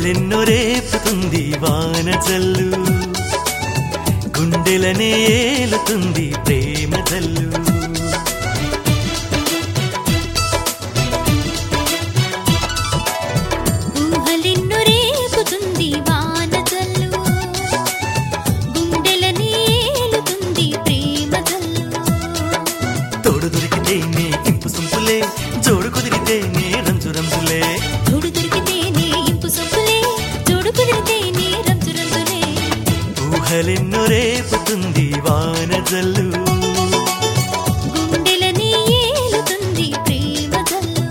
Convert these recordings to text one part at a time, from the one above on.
ఊహలెన్నో రేపుతుంది వాన జల్లు గుండెలనే ఏలుతుంది ప్రేమ జల్లు ఊహలెన్ను రేపుతుంది వాన జల్లు గుండెలని ఏలుతుంది ప్రేమ జల్లు తోడు దొరికితేనే ఇంపు సొంపులే జోడు కుదిరితేనే రంజు రంజులే జోడు దొరికితేనే ఇంపు సొప్పులే జోడు కుదిరితేనే రంజు రంజులే ఊహలెన్నో రేపుతుంది వాన జల్లు గుండెలని ఏలుతుంది ప్రేమ జల్లు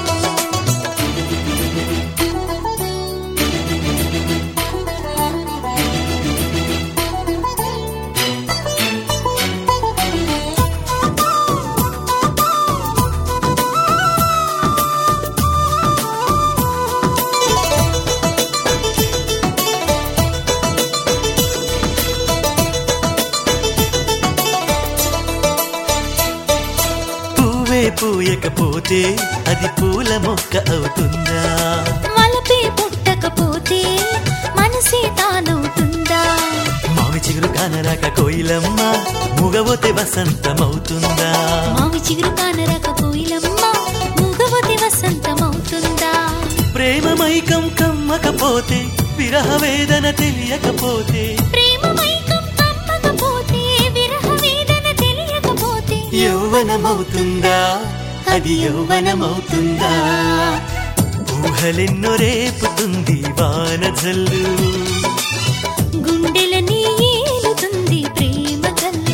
పువ్వే పూయకపోతే అది పూల మొక్క అవుతుందా వలపే పుట్టకపోతే మనసే తానవుతుందా మావి చిగురు కానరాక కోయిలమ్మ ముగవోతే వసంతమవుతుందా మావి చిగురు కానరాక కోయిలమ్మ మూగవతి వసంతమవుతుందా ప్రేమ మైకం కమ్మకపోతే విరహ వేదన తెలియకపోతే ప్రేమ మైకం కమ్మకపోతే విరహ వేదన తెలియకపోతే యౌవనమవుతుందా అది యౌవనమవుతుందా ఊహలెన్నో రేపుతుంది వాన జల్లు గుండెలని ఏలుతుంది ప్రేమ జల్లు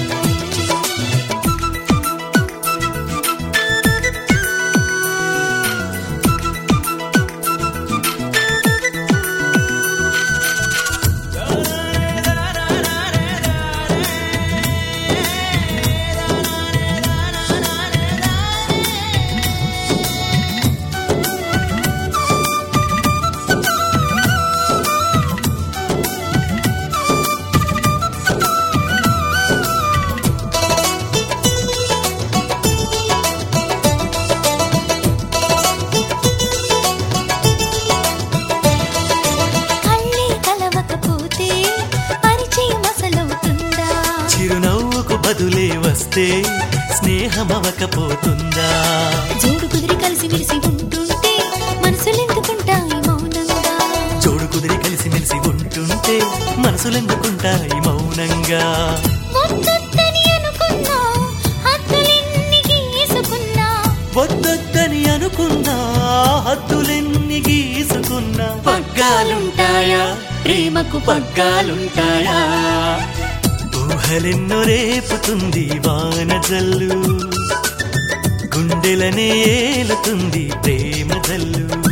కళ్ళే కలవకపోతే పరిచయం అసలవుతుందా చిరునవ్వుకు బదులే వస్తే స్నేహమవకపోతుందా జోడు కుదిరి కలిసి మెలిసి ఉంటుంటే మనసులెందుకుంటాయి మౌనంగా జోడు కుదిరి కలిసి మెలిసి ఉంటుంటే మనసులెందుకుంటాయి మౌనంగా వద్దొద్దని అనుకున్నా హద్దులెన్ని గీసుకున్నా వద్దొద్దని అనుకున్నా హద్దులెన్ని గీసుకున్నా పగ్గాలుంటాయా ప్రేమకు పగ్గాలుంటాయా ఊహలెన్నో రేపుతుంది వాన జల్లు గుండెలనే ఏలుతుంది ప్రేమ జల్లు